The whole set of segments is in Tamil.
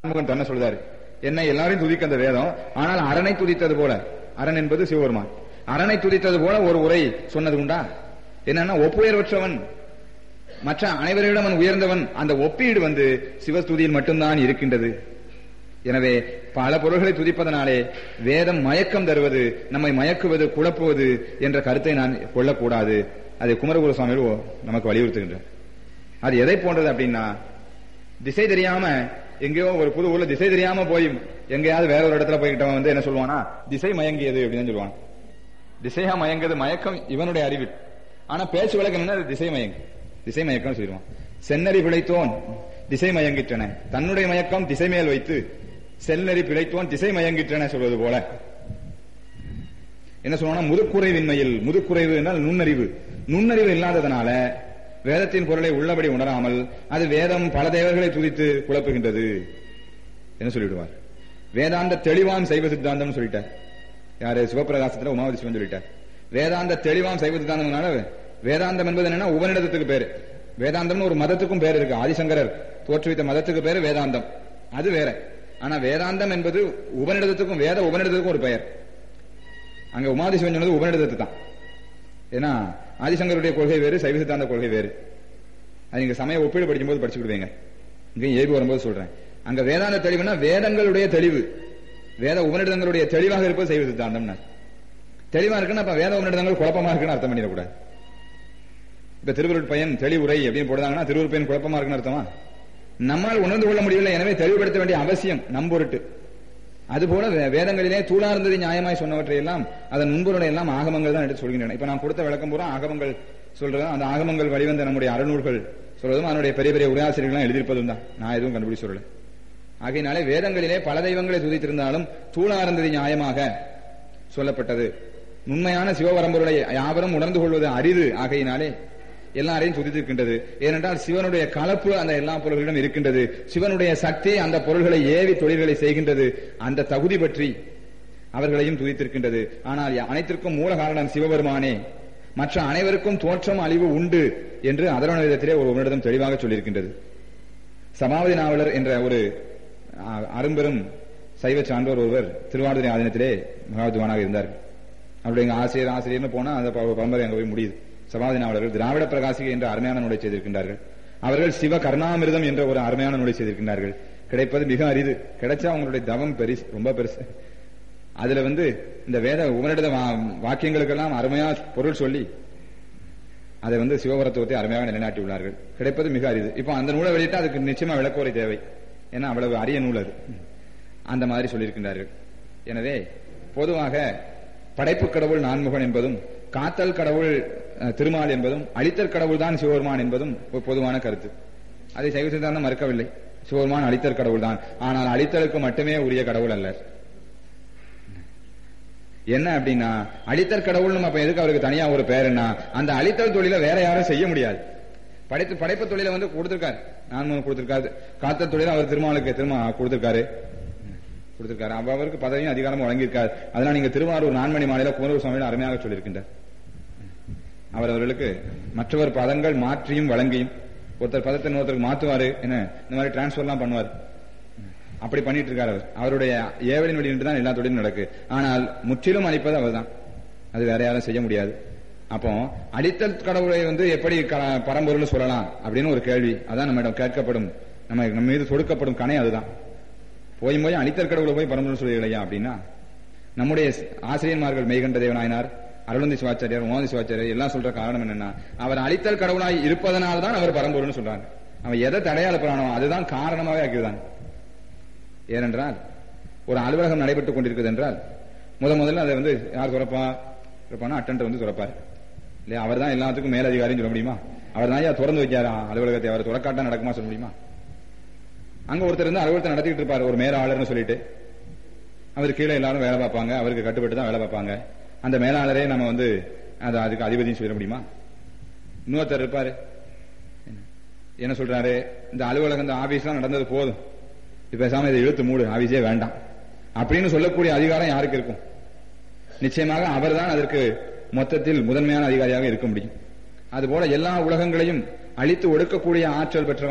ஆறுமுகன் தன்னை சொல்றாரு என்ன எல்லாரையும் துதிக்க அந்த வேதம் ஆனால் அரணை துதித்தது போல அரண் என்பது சிவபெருமான் அரணை துதித்தது போல ஒரு உரை சொன்னது உண்டா என்னன்னா ஒப்புயர்வற்றவன் மற்ற அனைவரிடம் அவன் உயர்ந்தவன் அந்த ஒப்பீடு வந்து சிவஸ்துதியில் மட்டும்தான் இருக்கின்றது எனவே பல பொருள்களை துதிப்பதனாலே வேதம் மயக்கம் தருவது நம்மை மயக்குவது குழப்புவது என்ற கருத்தை நான் கொள்ளக்கூடாது அதை குமரகுரு சுவாமிகள் நமக்கு வலியுறுத்துகின்றார் அது எதை போன்றது அப்படின்னா திசை தெரியாம எங்கேயோ ஒரு புது ஊர்ல திசை தெரியாம போய் எங்கேயாவது வேற ஒரு இடத்துல போய்கிட்டவன் வந்து என்ன சொல்லுவானா திசை மயங்கியது அப்படின்னு சொல்லுவான் திசையா மயங்குது மயக்கம் இவனுடைய அறிவில் ஆனா பேச்சு வழக்கம் என்ன அது திசை மயங்கு திசை மயக்கம் சொல்லுவான் சென்னறி பிழைத்தோன் திசை மயங்கிற்றன தன்னுடைய மயக்கம் திசை மேல் வைத்து செல்நறி பிழைத்தோன் திசை மயங்கிற்றன சொல்வது போல என்ன சொல்லுவானா முதுக்குறைவின்மையில் முதுக்குறைவு என்றால் நுண்ணறிவு நுண்ணறிவு இல்லாததனால வேதத்தின் பொருளை உள்ளபடி உணராமல் அது வேதம் பல தேவர்களை துதித்து குழப்புகின்றது என்ன சொல்லிவிடுவார் வேதாந்த தெளிவாம் சைவ சித்தாந்தம் சொல்லிட்டார் யாரு சிவபிரகாசத்துல உமாவதி சிவன் சொல்லிட்டார் வேதாந்த தெளிவாம் சைவ சித்தாந்தம்னால வேதாந்தம் என்பது என்னன்னா உபநிடதத்துக்கு பேரு வேதாந்தம்னு ஒரு மதத்துக்கும் பேர் இருக்கு ஆதிசங்கரர் தோற்றுவித்த மதத்துக்கு பேரு வேதாந்தம் அது வேற ஆனா வேதாந்தம் என்பது உபநிடதத்துக்கும் வேத உபநிடதத்துக்கும் ஒரு பெயர் அங்க உமாதி சிவன் சொன்னது உபநிடதத்து தான் ஏன்னா ஆதிசங்கருடைய கொள்கை வேறு சைவ சித்தாந்த கொள்கை வேறு அது நீங்க சமய ஒப்பீடு படிக்கும்போது படிச்சுக்கிடுவீங்க இங்கேயும் ஏபி வரும்போது சொல்றேன் அங்க வேதாந்த தெளிவுனா வேதங்களுடைய தெளிவு வேத உபநிடதங்களுடைய தெளிவாக இருப்பது சைவ சித்தாந்தம் தெளிவா இருக்குன்னா அப்ப வேத உபநிடதங்கள் குழப்பமா இருக்குன்னு அர்த்தம் பண்ணிடக்கூடாது இப்ப திருவருட் பையன் தெளிவுரை அப்படின்னு போடுறாங்கன்னா திருவருட் பையன் குழப்பமா இருக்குன்னு அர்த்தமா நம்மால் உணர்ந்து கொள்ள முடியவில்லை எனவே தெளிவுபடுத்த வேண்டிய அவசியம் நம் பொருட்டு அதுபோல வே- வேதங்களிலே தூளார்ந்தது நியாயமாய் சொன்னவற்றை எல்லாம் அதன் முன்புரை எல்லாம் ஆகமங்கள் தான் எடுத்து சொல்கின்றன இப்ப நான் கொடுத்த விளக்கம் பூரா ஆகமங்கள் சொல்றதும் அந்த ஆகமங்கள் வழிவந்த நம்முடைய அறநூல்கள் சொல்றதும் அதனுடைய பெரிய பெரிய உரையாசிரியர்கள் எழுதியிருப்பதும் தான் நான் எதுவும் கண்டுபிடி சொல்லல ஆகையினாலே வேதங்களிலே பல தெய்வங்களை துதித்திருந்தாலும் தூளார்ந்தது நியாயமாக சொல்லப்பட்டது உண்மையான சிவபரம்பொருளை யாவரும் உணர்ந்து கொள்வது அரிது ஆகையினாலே எல்லாரையும் துதித்திருக்கின்றது ஏனென்றால் சிவனுடைய கலப்பு அந்த எல்லா பொருள்களிடம் இருக்கின்றது சிவனுடைய சக்தி அந்த பொருள்களை ஏவி தொழில்களை செய்கின்றது அந்த தகுதி பற்றி அவர்களையும் துதித்திருக்கின்றது ஆனால் அனைத்திற்கும் மூல காரணம் சிவபெருமானே மற்ற அனைவருக்கும் தோற்றம் அழிவு உண்டு என்று அதர்வண விதத்திலே ஒரு உன்னிடம் தெளிவாக சொல்லியிருக்கின்றது சமாவதி நாவலர் என்ற ஒரு அ, அரும்பெரும் சைவ சான்றோர் ஒருவர் திருவாடுதுறை ஆதீனத்திலே மகாவித்வானாக இருந்தார் அவருடைய எங்க ஆசிரியர் ஆசிரியர்னு போனா அந்த ப- பரம்பரை அங்க போய் முடியுது சமாதி நாவலர்கள் திராவிட பிரகாசிகை என்ற அருமையான நூலை செய்திருக்கின்றார்கள் அவர்கள் சிவ கருணாமிர்தம் என்ற ஒரு அருமையான நூலை செய்திருக்கின்றார்கள் கிடைப்பது மிக அரிது கிடைச்சா அவங்களுடைய தவம் பெரிசு ரொம்ப பெருசு அதுல வந்து இந்த வேத உபனிடத வா- வாக்கியங்களுக்கெல்லாம் அருமையா பொருள் சொல்லி அதை வந்து சிவபரத்துவத்தை அருமையாக நிலைநாட்டி உள்ளார்கள் கிடைப்பது மிக அரிது இப்போ அந்த நூலை வெளியிட்டா அதுக்கு நிச்சயமா விளக்குரை தேவை ஏன்னா அவ்வளவு அரிய நூல் அது அந்த மாதிரி சொல்லியிருக்கின்றார்கள் எனவே பொதுவாக படைப்பு கடவுள் நான்முகன் என்பதும் காத்தல் கடவுள் அஹ், திருமால் என்பதும் அழித்தல் கடவுள் தான் சிவபெருமான் என்பதும் ஒரு பொதுவான கருத்து அதை சைவ சித்தாந்தம் மறுக்கவில்லை சிவபெருமான் அழித்தல் கடவுள் தான் ஆனால் அழித்தலுக்கு மட்டுமே உரிய கடவுள் அல்ல என்ன அப்படின்னா அழித்தல் கடவுள் நம்ம அப்ப எதுக்கு அவருக்கு தனியா ஒரு பேருன்னா அந்த அழித்தல் தொழிலை வேற யாரும் செய்ய முடியாது படைத்து படைப்பு தொழிலை வந்து கொடுத்திருக்காரு நான் கொடுத்திருக்காரு காத்தல் தொழிலை அவர் திருமாலுக்கு திருமா கொடுத்திருக்காரு கொடுத்திருக்காரு அப்ப அவருக்கு பதவியும் அதிகாரமும் வழங்கியிருக்காரு அதனால நீங்க திருவாரூர் நான்மணி மாநில குமரூர் சுவாமியில் அருமையாக சொல்லியிருக்கின்றார் அவர் அவர்களுக்கு மற்றவர் பதங்கள் மாற்றியும் வழங்கியும் ஒருத்தர் பதத்தை இன்னொருத்தருக்கு மாத்துவாரு என்ன இந்த மாதிரி டிரான்ஸ்பர்லாம் பண்ணுவார் அப்படி பண்ணிட்டு இருக்காரு அவர் அவருடைய ஏவலின் வழி தான் எல்லா தொழிலும் நடக்கு ஆனால் முற்றிலும் அளிப்பது அவர்தான் அது வேற யாரும் செய்ய முடியாது அப்போ அடித்தல் கடவுளை வந்து எப்படி க- பரம்பொருள்னு சொல்லலாம் அப்படின்னு ஒரு கேள்வி அதான் நம்மிடம் கேட்கப்படும் நம்ம நம்ம மீது தொடுக்கப்படும் கணை அதுதான் போய் போய் அடித்தல் கடவுளை போய் பரம்பொருள் சொல்லுகளையா அப்படின்னா நம்முடைய ஆசிரியன்மார்கள் மெய்கண்ட தேவநாயனார் அருளந்தி சிவாச்சாரியார் உமாதி சிவாச்சாரியார் எல்லாம் சொல்ற காரணம் என்னன்னா அவர் அழித்தல் கடவுளாய் இருப்பதனால தான் அவர் பரம்பொருள்னு சொல்றாங்க அவன் எதை தடையாளப்படுறானோ அதுதான் காரணமாவே ஆக்கியதான் ஏனென்றால் ஒரு அலுவலகம் நடைபெற்றுக் கொண்டிருக்கிறது என்றால் முத முதல்ல அதை வந்து யார் துறப்பா இருப்பானா அட்டன்டர் வந்து துறப்பார் இல்லையா அவர் தான் எல்லாத்துக்கும் மேலதிகாரின்னு சொல்ல முடியுமா அவர் தான் ஏன் திறந்து வைக்காரா அலுவலகத்தை அவர் துறக்காட்டா நடக்குமா சொல்ல முடியுமா அங்க ஒருத்தர் இருந்து அலுவலகத்தை நடத்திட்டு இருப்பார் ஒரு மேலாளர்னு சொல்லிட்டு அவர் கீழே எல்லாரும் வேலை பார்ப்பாங்க அவருக்கு கட்டுப்பட்டு தான் வேலை பார்ப்பாங்க அந்த மேலாளரே நம்ம வந்து அது அதுக்கு அதிபதினு சொல்ல முடியுமா இன்னொருத்தர் இருப்பாரு என்ன சொல்றாரு இந்த அலுவலகம் இந்த ஆபீஸ்லாம் நடந்தது போதும் இப்ப பேசாம இதை இழுத்து மூடு ஆபீஸே வேண்டாம் அப்படின்னு சொல்லக்கூடிய அதிகாரம் யாருக்கு இருக்கும் நிச்சயமாக அவர்தான் அதற்கு மொத்தத்தில் முதன்மையான அதிகாரியாக இருக்க முடியும் அதுபோல எல்லா உலகங்களையும் அழித்து ஒடுக்கக்கூடிய ஆற்றல் பெற்றவன்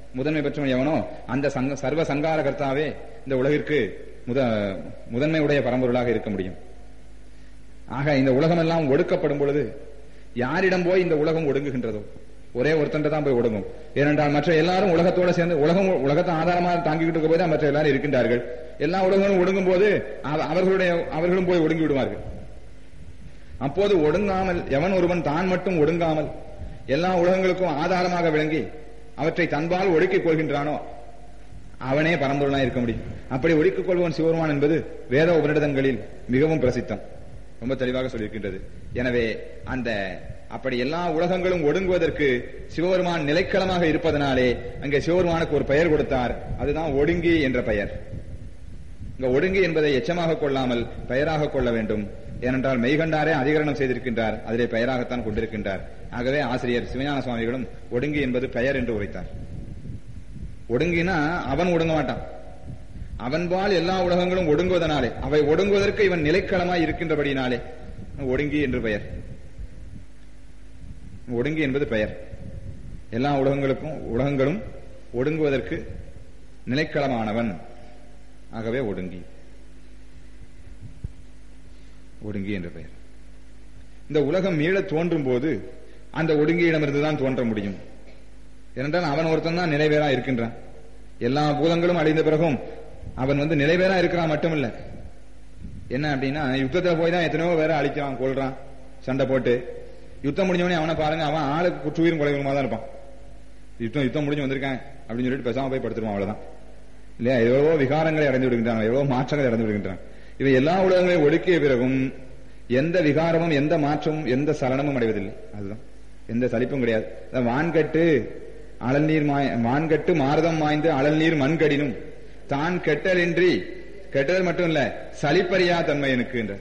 முதன்மை பெற்றவன் எவனோ அந்த சங்க சர்வ சங்கார கர்த்தாவே இந்த உலகிற்கு முத முதன்மை உடைய பரம்பொருளாக இருக்க முடியும் ஆக இந்த உலகம் எல்லாம் ஒடுக்கப்படும் பொழுது யாரிடம் போய் இந்த உலகம் ஒடுங்குகின்றதோ ஒரே ஒருத்தன் தான் போய் ஒடுங்கும் ஏனென்றால் மற்ற எல்லாரும் உலகத்தோட சேர்ந்து உலகம் உலகத்தை ஆதாரமாக தாங்கிக்கிட்டு இருக்க போது தான் மற்ற எல்லாரும் இருக்கின்றார்கள் எல்லா உலகங்களும் ஒடுங்கும் போது அவ- அவர்களுடைய அவர்களும் போய் ஒடுங்கி விடுவார்கள் அப்போது ஒடுங்காமல் எவன் ஒருவன் தான் மட்டும் ஒடுங்காமல் எல்லா உலகங்களுக்கும் ஆதாரமாக விளங்கி அவற்றை தன்பால் ஒடுக்கிக் கொள்கின்றானோ அவனே பரம்பொருளாய் இருக்க முடியும் அப்படி ஒடுக்கிக் கொள்வன் சிவருமான் என்பது வேத உபனிடதங்களில் மிகவும் பிரசித்தம் ரொம்ப தெளிவாக சொல்லியிருக்கின்றது எனவே அந்த அப்படி எல்லா உலகங்களும் ஒடுங்குவதற்கு சிவபெருமான் நிலைக்களமாக இருப்பதனாலே அங்கே சிவபெருமானுக்கு ஒரு பெயர் கொடுத்தார் அதுதான் ஒடுங்கி என்ற பெயர் இங்க ஒடுங்கி என்பதை எச்சமாக கொள்ளாமல் பெயராக கொள்ள வேண்டும் ஏனென்றால் மெய்கண்டாரே அதிகரணம் செய்திருக்கின்றார் அதிலே பெயராகத்தான் கொண்டிருக்கின்றார் ஆகவே ஆசிரியர் சிவஞான சுவாமிகளும் ஒடுங்கி என்பது பெயர் என்று உரைத்தார் ஒடுங்கினா அவன் ஒடுங்க மாட்டான் அவன்பால் எல்லா உலகங்களும் ஒடுங்குவதனாலே அவை ஒடுங்குவதற்கு இவன் நிலைக்களமாய் இருக்கின்றபடியினாலே ஒடுங்கி என்று பெயர் ஒடுங்கி என்பது பெயர் எல்லா உலகங்களுக்கும் உலகங்களும் ஒடுங்குவதற்கு நிலைக்களமானவன் ஆகவே ஒடுங்கி ஒடுங்கி என்ற பெயர் இந்த உலகம் மீள தோன்றும் போது அந்த ஒடுங்கியிடமிருந்து தான் தோன்ற முடியும் ஏனென்றால் அவன் ஒருத்தன் தான் நிலைவேறா இருக்கின்றான் எல்லா பூதங்களும் அழிந்த பிறகும் அவன் வந்து நிலைவேறா இருக்கிறான் மட்டுமில்ல என்ன அப்படின்னா யுத்தத்துல போய் தான் எத்தனையோ பேரை அழிக்கிறான் கொள்றான் சண்டை போட்டு யுத்தம் முடிஞ்சவனே அவனை பாருங்க அவன் ஆளுக்கு குற்றுயிரும் கொலைகளுமா தான் இருப்பான் யுத்தம் யுத்தம் முடிஞ்சு வந்திருக்கான் அப்படின்னு சொல்லிட்டு பேசாம போய் படுத்துருவான் அவ்வளவுதான் இல்லையா எவ்வளவோ விகாரங்களை அடைந்து விடுகின்றான் எவ்வளவோ மாற்றங்களை அடைந்து விடுகின்றான் இவை எல்லா உலகங்களையும் ஒடுக்கிய பிறகும் எந்த விகாரமும் எந்த மாற்றமும் எந்த சலனமும் அடைவதில்லை அதுதான் எந்த சலிப்பும் கிடையாது அதான் வான்கட்டு அழல் நீர் மாய் வான்கட்டு மாரதம் மாய்ந்து அழல் நீர் மண்கடினும் தான் கெட்டலின்றி கெட்டது மட்டும் இல்ல சலிப்பறியா தன்மை எனக்கு என்றார்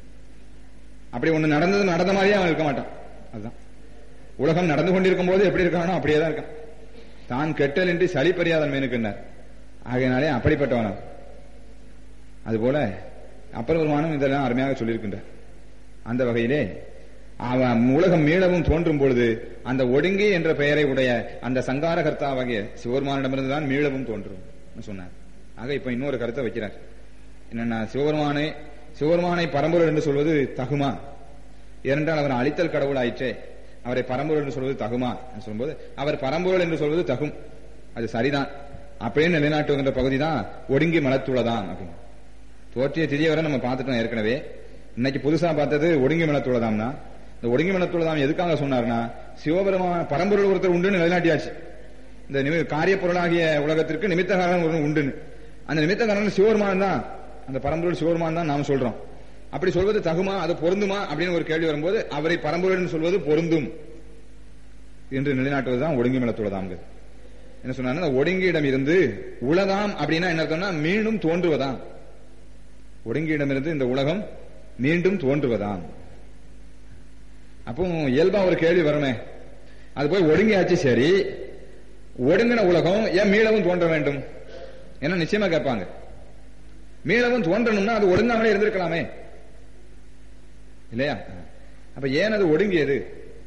அப்படி ஒண்ணு நடந்தது நடந்த மாதிரியே அவன் இருக்க மாட்டான் அதுதான் உலகம் நடந்து கொண்டிருக்கும் போது எப்படி இருக்கானோ அப்படியே தான் இருக்கான் தான் கெட்டலின்றி சலிப்பறியா தன்மை எனக்குன்னார் ஆகையினாலே அப்படிப்பட்டவன் அவன். அதுபோல அப்பர் பெருமானும் இதெல்லாம் அருமையாக சொல்லியிருக்கின்றார் அந்த வகையிலே அவன் உலகம் மீளவும் தோன்றும் பொழுது அந்த ஒடுங்கி என்ற பெயரை உடைய அந்த சங்கார கர்த்தாவாகிய சிவபெருமானிடமிருந்து தான் மீளவும் தோன்றும் சொன்னார் ஆக இப்ப இன்னொரு கருத்தை வைக்கிறார் என்னன்னா சிவபெருமானை சிவபெருமானை பரம்பொருள் என்று சொல்வது தகுமா ஏனென்றால் அவர் அழித்தல் கடவுள் ஆயிற்றே அவரை பரம்பொருள் என்று சொல்வது தகுமா என்று சொல்லும்போது அவர் பரம்பொருள் என்று சொல்வது தகும் அது சரிதான் அப்படியே நிலைநாட்டுகின்ற பகுதி தான் ஒடுங்கி மலத்துள்ளதான் அப்படின்னு தோற்றிய திதியை வரை நம்ம பார்த்துட்டோம் ஏற்கனவே இன்னைக்கு புதுசா பார்த்தது ஒடுங்கி மலத்துள்ளதாம்னா இந்த ஒடுங்கி மலத்துள்ளதாம் எதுக்காக சொன்னார்னா சிவபெருமான பரம்பொருள் ஒருத்தர் உண்டுன்னு நிலைநாட்டியாச்சு இந்த நிமி காரிய பொருளாகிய உலகத்திற்கு நிமித்தகாரன் ஒரு உண்டுன்னு அந்த நிமித்தகாரன் சிவபெருமான் தான் அந்த பரம்பொருள் சிவபெருமான் தான் நாம் சொல்றோம் அப்படி சொல்வது தகுமா அது பொருந்துமா அப்படின்னு ஒரு கேள்வி வரும்போது அவரை பரம்பொருள் சொல்வது பொருந்தும் என்று நிலைநாட்டுவதுதான் ஒடுங்கி மலத்துள்ளதாம்ங்கிறது என்ன சொன்னாருன்னா ஒடுங்கியிடம் இருந்து உலகாம் அப்படின்னா என்ன அர்த்தம்னா மீண்டும் தோன்றுவதாம் ஒடுங்கியிடமிருந்து இந்த உலகம் மீண்டும் தோன்றுவதாம் அப்போ இயல்பா ஒரு கேள்வி வருமே அது போய் ஒடுங்கியாச்சு சரி ஒடுங்கின உலகம் ஏன் மீளவும் தோன்ற வேண்டும் என்ன நிச்சயமா கேட்பாங்க மீளவும் தோன்றணும்னா அது ஒடுங்காமலே இருந்திருக்கலாமே இல்லையா அப்ப ஏன் அது ஒடுங்கியது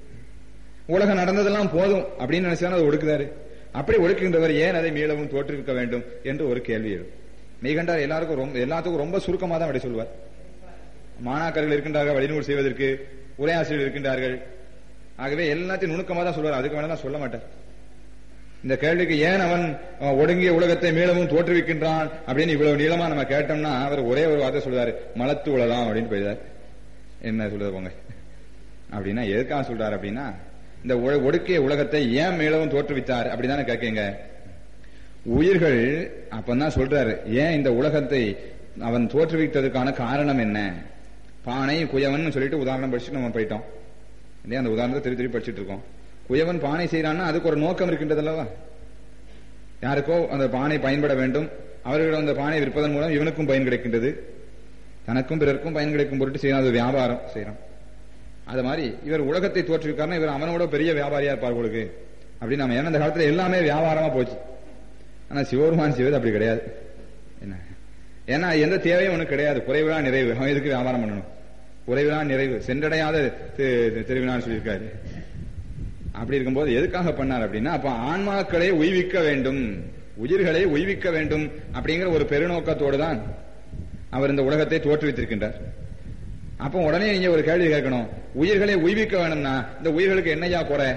உலகம் நடந்ததெல்லாம் போதும் அப்படின்னு நினைச்சா அது ஒடுக்குதாரு அப்படி ஒடுக்குகின்றவர் ஏன் அதை மீளவும் தோற்றுவிக்க வேண்டும் என்று ஒரு கேள்வி எழும் மெய்கண்டார் எல்லாருக்கும் ரொம்ப எல்லாத்துக்கும் ரொம்ப சுருக்கமா தான் அப்படி சொல்வார் மாணாக்கர்கள் இருக்கின்றார்கள் வழிநூல் செய்வதற்கு உரையாசிரியர் இருக்கின்றார்கள் ஆகவே எல்லாத்தையும் நுணுக்கமா தான் சொல்வார் அதுக்கு வேணா சொல்ல மாட்டார் இந்த கேள்விக்கு ஏன் அவன் அஹ், ஒடுங்கிய உலகத்தை மீளவும் தோற்றுவிக்கின்றான் அப்படின்னு இவ்வளவு நீளமா நம்ம கேட்டோம்னா அவர் ஒரே ஒரு வார்த்தை சொல்றாரு மலத்து உலகம் அப்படின்னு போயிடார் என்ன சொல்றது போங்க அப்படின்னா எதுக்காக சொல்றாரு அப்படின்னா இந்த ஒ- ஒடுக்கிய உலகத்தை ஏன் மீளவும் தோற்றுவித்தார் அப்படிதானே கேட்கீங்க உயிர்கள் அப்பதான் சொல்றாரு ஏன் இந்த உலகத்தை அவன் தோற்றுவித்ததுக்கான காரணம் என்ன பானை குயவன் சொல்லிட்டு உதாரணம் படிச்சுட்டு நம்ம போயிட்டோம் இல்லையா அந்த உதாரணத்தை திருப்பி திருப்பி படிச்சுட்டு இருக்கோம் குயவன் பானை செய்யறான்னா அதுக்கு ஒரு நோக்கம் இருக்கின்றது அல்லவா யாருக்கோ அந்த பானை பயன்பட வேண்டும் அவர்களிடம் அந்த பானை விற்பதன் மூலம் இவனுக்கும் பயன் கிடைக்கின்றது தனக்கும் பிறருக்கும் பயன் கிடைக்கும் பொருட்டு செய்யறான் அது வியாபாரம் செய்யறான் அது மாதிரி இவர் உலகத்தை தோற்றுவிக்காருன்னா இவர் அவனோட பெரிய வியாபாரியா இருப்பார் உங்களுக்கு அப்படின்னு நம்ம ஏன்னா இந்த காலத்துல எல்லாமே வியாபாரமா போச்சு ஆனா சிவபெருமான் செய்வது அப்படி கிடையாது என்ன ஏன்னா எந்த தேவையும் ஒண்ணு கிடையாது குறைவிலா நிறைவு அவன் எதுக்கு வியாபாரம் பண்ணணும் குறைவிலா நிறைவு சென்றடையாத தி- திருவிழான்னு சொல்லியிருக்காரு அப்படி இருக்கும்போது எதுக்காக பண்ணார் அப்படின்னா அப்ப ஆன்மாக்களை உய்விக்க வேண்டும் உயிர்களை உய்விக்க வேண்டும் அப்படிங்கிற ஒரு பெருநோக்கத்தோடு தான் அவர் இந்த உலகத்தை தோற்றுவித்திருக்கின்றார் அப்போ உடனே நீங்க ஒரு கேள்வி கேட்கணும் உயிர்களை உய்விக்க வேணும்னா இந்த உயிர்களுக்கு என்னையா குறை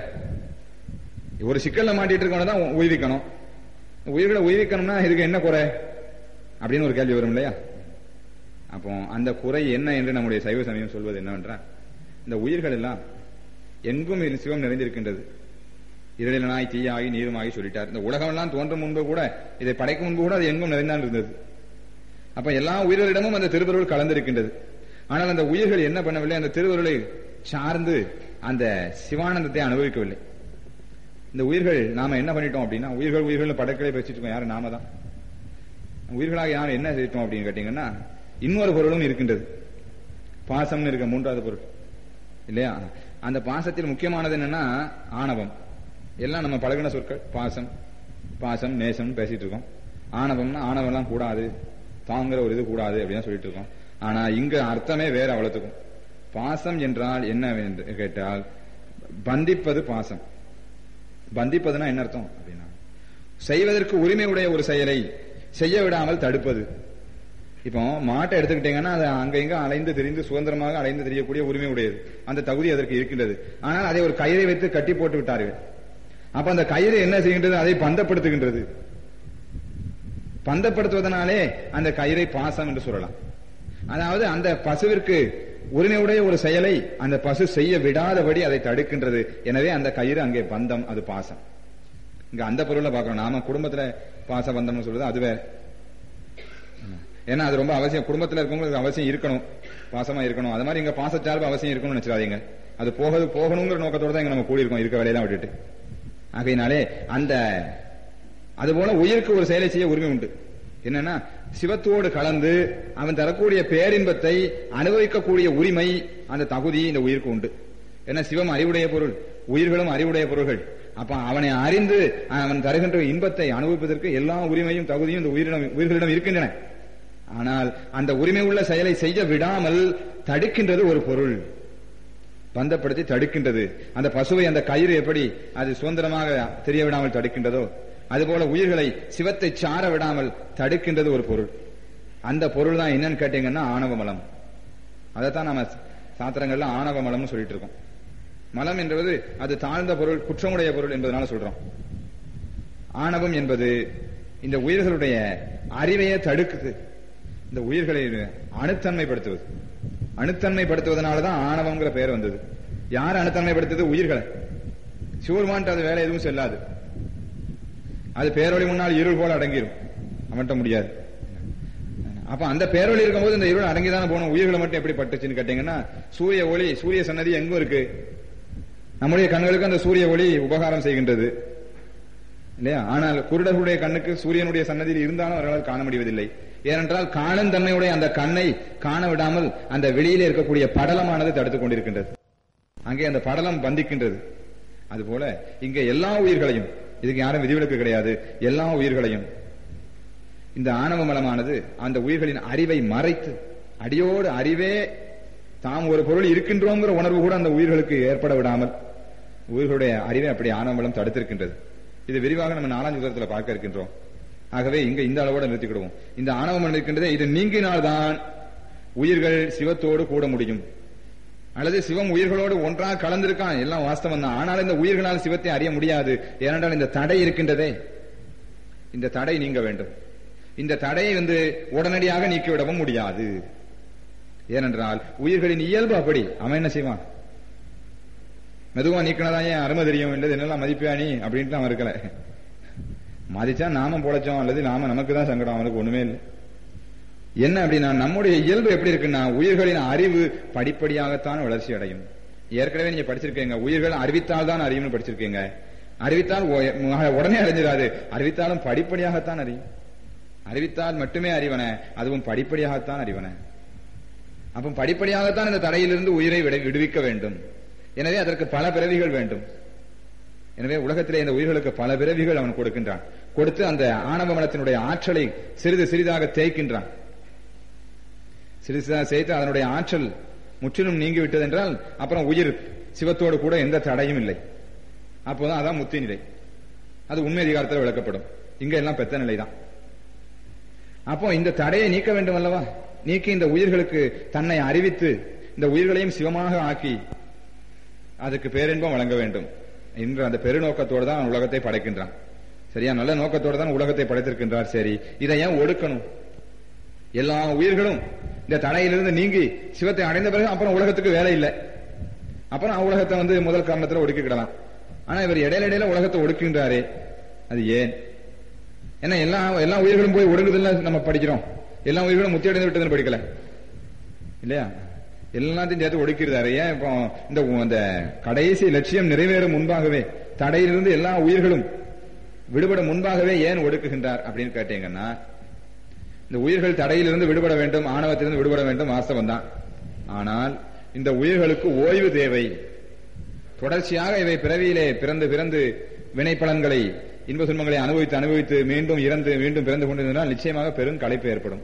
ஒரு சிக்கல்ல மாட்டிட்டு இருக்கவன தான் உய்விக்கணும் உயிர்களை உய்விக்கணும்னா இதுக்கு என்ன குறை அப்படின்னு ஒரு கேள்வி வரும் இல்லையா அப்போ அந்த குறை என்ன என்று நம்முடைய சைவ சமயம் சொல்வது என்னவென்றால் இந்த உயிர்கள் எல்லாம் எங்கும் இது சிவம் நிறைந்திருக்கின்றது இருளினாய் தீயாகி நீருமாகி சொல்லிட்டார் இந்த உலகம் எல்லாம் தோன்றும் முன்பு கூட இதை படைக்கும் முன்பு கூட அது எங்கும் நிறைந்தான் இருந்தது அப்ப எல்லா உயிர்களிடமும் அந்த திருவருள் கலந்திருக்கின்றது ஆனால் அந்த உயிர்கள் என்ன பண்ணவில்லை அந்த திருவருளை சார்ந்து அந்த சிவானந்தத்தை அனுபவிக்கவில்லை இந்த உயிர்கள் நாம என்ன பண்ணிட்டோம் அப்படின்னா உயிர்கள் உயிர்கள் படக்களை பேசிட்டு இருக்கோம் யாரு நாம தான் உயிர்களாக யாரும் என்ன செய்தோம் அப்படின்னு கேட்டீங்கன்னா இன்னொரு பொருளும் இருக்கின்றது பாசம்னு இருக்க மூன்றாவது பொருள் இல்லையா அந்த பாசத்தில் முக்கியமானது என்னன்னா ஆணவம் எல்லாம் நம்ம பழகின சொற்கள் பாசம் பாசம் நேசம் பேசிட்டு இருக்கோம் ஆணவம்னா ஆணவம்லாம் கூடாது தாங்கிற ஒரு இது கூடாது அப்படின்னு சொல்லிட்டு இருக்கோம் ஆனா இங்க அர்த்தமே வேற அவ்வளவுக்கும் பாசம் என்றால் என்ன என்று கேட்டால் பந்திப்பது பாசம் பந்திப்பதுனா என்ன அர்த்தம் அப்படின்னா செய்வதற்கு உரிமை உடைய ஒரு செயலை செய்ய விடாமல் தடுப்பது இப்போ மாட்டை எடுத்துக்கிட்டீங்கன்னா அது அங்க இங்க அலைந்து தெரிந்து சுதந்திரமாக அலைந்து தெரியக்கூடிய உரிமை உடையது அந்த தகுதி அதற்கு இருக்கின்றது ஆனால் அதை ஒரு கயிறை வைத்து கட்டி போட்டு விட்டார்கள் அப்ப அந்த கயிறு என்ன செய்கின்றது அதை பந்தப்படுத்துகின்றது பந்தப்படுத்துவதனாலே அந்த கயிறை பாசம் என்று சொல்லலாம் அதாவது அந்த பசுவிற்கு உரிமையுடைய ஒரு செயலை அந்த பசு செய்ய விடாதபடி அதை தடுக்கின்றது எனவே அந்த கயிறு அங்கே பந்தம் அது பாசம் இங்க அந்த பொருளை பார்க்கணும் நாம குடும்பத்துல பாச பந்தம்னு சொல்றது அது வேற ஏன்னா அது ரொம்ப அவசியம் குடும்பத்துல இருக்கவங்களுக்கு அவசியம் இருக்கணும் பாசமா இருக்கணும் அது மாதிரி இங்க பாசச்சார்பு அவசியம் இருக்கணும்னு நினைச்சிடாதீங்க அது போகது போகணுங்கிற நோக்கத்தோட தான் இங்க நம்ம கூடியிருக்கோம் இருக்க வேலையெல்லாம் விட்டுட்டு ஆகையினாலே அந்த அதுபோல உயிருக்கு ஒரு செயலை செய்ய உரிமை உண்டு என்னன்னா சிவத்தோடு கலந்து அவன் தரக்கூடிய பேரின்பத்தை அனுபவிக்கக்கூடிய உரிமை அந்த தகுதி இந்த உயிருக்கு உண்டு ஏன்னா சிவம் அறிவுடைய பொருள் உயிர்களும் அறிவுடைய பொருள்கள் அப்ப அவனை அறிந்து அவன் தருகின்ற இன்பத்தை அனுபவிப்பதற்கு எல்லா உரிமையும் தகுதியும் இந்த உயிரிடம் உயிர்களிடம் இருக்கின்றன ஆனால் அந்த உரிமை உள்ள செயலை செய்ய விடாமல் தடுக்கின்றது ஒரு பொருள் பந்தப்படுத்தி தடுக்கின்றது அந்த பசுவை அந்த கயிறு எப்படி அது சுதந்திரமாக தெரிய விடாமல் தடுக்கின்றதோ அதுபோல உயிர்களை சிவத்தை சார விடாமல் தடுக்கின்றது ஒரு பொருள் அந்த பொருள் தான் என்னன்னு கேட்டீங்கன்னா ஆணவ மலம் அதைத்தான் நம்ம சாத்திரங்கள்ல ஆணவ மலம்னு சொல்லிட்டு இருக்கோம் மலம் என்பது அது தாழ்ந்த பொருள் குற்றமுடைய பொருள் என்பதனால சொல்றோம் ஆணவம் என்பது இந்த உயிர்களுடைய அறிவையை தடுக்குது இந்த உயிர்களை அணுத்தன்மைப்படுத்துவது அணுத்தன்மைப்படுத்துவதனாலதான் ஆணவம்ங்கிற பெயர் வந்தது யார் அணுத்தன்மைப்படுத்துது உயிர்களை சிவருமான்ட்டு அது வேலை எதுவும் செல்லாது அது பேரொழி முன்னால் இருள் போல அடங்கிடும் அவன்கிட்ட முடியாது அப்ப அந்த பேரொழி இருக்கும்போது இந்த இருள் அடங்கிதானே போகணும் உயிர்களை மட்டும் எப்படி பட்டுச்சுன்னு கேட்டீங்கன்னா சூரிய ஒளி சூரிய சன்னதி எங்கும் இருக்கு நம்முடைய கண்களுக்கு அந்த சூரிய ஒளி உபகாரம் செய்கின்றது இல்லையா ஆனால் குருடர்களுடைய கண்ணுக்கு சூரியனுடைய சன்னதியில் இருந்தாலும் அவர்களால் காண முடிவதில்லை ஏனென்றால் காணும் தன்மையுடைய அந்த கண்ணை காண விடாமல் அந்த வெளியிலே இருக்கக்கூடிய படலமானது தடுத்துக் கொண்டிருக்கின்றது அங்கே அந்த படலம் பந்திக்கின்றது அதுபோல இங்க எல்லா உயிர்களையும் இதுக்கு யாரும் விதிவிலக்கு கிடையாது எல்லா உயிர்களையும் இந்த ஆணவ மலமானது அந்த உயிர்களின் அறிவை மறைத்து அடியோடு அறிவே தாம் ஒரு பொருள் இருக்கின்றோங்கிற உணர்வு கூட அந்த உயிர்களுக்கு ஏற்பட விடாமல் உயிர்களுடைய அறிவை அப்படி ஆணவ மலம் தடுத்திருக்கின்றது இது விரிவாக நம்ம நாலாம் யுத்தத்தில் பார்க்க இருக்கின்றோம் ஆகவே இங்க இந்த அளவோட நிறுத்திக்கிடுவோம் இந்த ஆணவ மலம் இருக்கின்றதே இது நீங்கினால்தான் உயிர்கள் சிவத்தோடு கூட முடியும் அல்லது சிவம் உயிர்களோடு ஒன்றாக கலந்திருக்கான் எல்லாம் வாஸ்தவம் தான் ஆனால் இந்த உயிர்களால் சிவத்தை அறிய முடியாது ஏனென்றால் இந்த தடை இருக்கின்றதே இந்த தடை நீங்க வேண்டும் இந்த தடையை வந்து உடனடியாக நீக்கிவிடவும் முடியாது ஏனென்றால் உயிர்களின் இயல்பு அப்படி அவன் என்ன செய்வான் மெதுவா நீக்கினதான் ஏன் அருமை தெரியும் என்றது என்னெல்லாம் மதிப்பியா நீ அப்படின்ட்டு அவன் இருக்கல மதிச்சா நாம பொழைச்சோம் அல்லது நாம நமக்கு தான் சங்கடம் அவனுக்கு ஒண்ணுமே இல்லை என்ன அப்படின்னா நம்முடைய இயல்பு எப்படி இருக்குன்னா உயிர்களின் அறிவு படிப்படியாகத்தான் வளர்ச்சி அடையும் ஏற்கனவே நீங்க படிச்சிருக்கீங்க உயிர்கள் அறிவித்தால் தான் அறியும்னு படிச்சிருக்கீங்க அறிவித்தால் உடனே அறிஞ்சிடாது அறிவித்தாலும் படிப்படியாகத்தான் அறியும் அறிவித்தால் மட்டுமே அறிவன அதுவும் படிப்படியாகத்தான் அறிவன அப்ப படிப்படியாகத்தான் இந்த தடையிலிருந்து உயிரை விடுவிக்க வேண்டும் எனவே அதற்கு பல பிறவிகள் வேண்டும் எனவே உலகத்திலே இந்த உயிர்களுக்கு பல பிறவிகள் அவன் கொடுக்கின்றான் கொடுத்து அந்த ஆணவ மனத்தினுடைய ஆற்றலை சிறிது சிறிதாக தேய்க்கின்றான் சிறிது சேர்த்து அதனுடைய ஆற்றல் முற்றிலும் நீங்கிவிட்டது என்றால் அப்புறம் உயிர் சிவத்தோடு கூட எந்த தடையும் இல்லை அப்போதான் அதான் முத்தி நிலை அது உண்மை அதிகாரத்தில் விளக்கப்படும் இங்க எல்லாம் பெத்த நிலை தான் அப்போ இந்த தடையை நீக்க வேண்டும் அல்லவா நீக்கி இந்த உயிர்களுக்கு தன்னை அறிவித்து இந்த உயிர்களையும் சிவமாக ஆக்கி அதுக்கு பேரின்பம் வழங்க வேண்டும் இன்று அந்த பெருநோக்கத்தோடு தான் அவன் உலகத்தை படைக்கின்றான் சரியா நல்ல நோக்கத்தோடு தான் உலகத்தை படைத்திருக்கின்றார் சரி இதை ஏன் ஒடுக்கணும் எல்லா உயிர்களும் இந்த தடையிலிருந்து நீங்கி சிவத்தை அடைந்த பிறகு அப்புறம் உலகத்துக்கு வேலை இல்லை அப்புறம் உலகத்தை வந்து முதல் காரணத்துல ஒடுக்கிக்கிடலாம் ஆனா இவர் இடையில இடையில உலகத்தை ஒடுக்கின்றாரே அது ஏன் ஏன்னா எல்லா எல்லா உயிர்களும் போய் ஒடுங்குதல்ல நம்ம படிக்கிறோம் எல்லா உயிர்களும் முத்தி அடைந்து விட்டதுன்னு படிக்கல இல்லையா எல்லாத்தையும் சேர்த்து ஒடுக்கிறாரு ஏன் இப்போ இந்த அந்த கடைசி லட்சியம் நிறைவேறும் முன்பாகவே தடையிலிருந்து எல்லா உயிர்களும் விடுபட முன்பாகவே ஏன் ஒடுக்குகின்றார் அப்படின்னு கேட்டீங்கன்னா இந்த உயிர்கள் தடையிலிருந்து விடுபட வேண்டும் ஆணவத்திலிருந்து விடுபட வேண்டும் வாஸ்தவம் தான் ஆனால் இந்த உயிர்களுக்கு ஓய்வு தேவை தொடர்ச்சியாக இவை பிறவியிலே பிறந்து பிறந்து வினைப்பலன்களை இன்ப துன்பங்களை அனுபவித்து அனுபவித்து மீண்டும் இறந்து மீண்டும் பிறந்து கொண்டிருந்தால் நிச்சயமாக பெரும் களைப்பு ஏற்படும்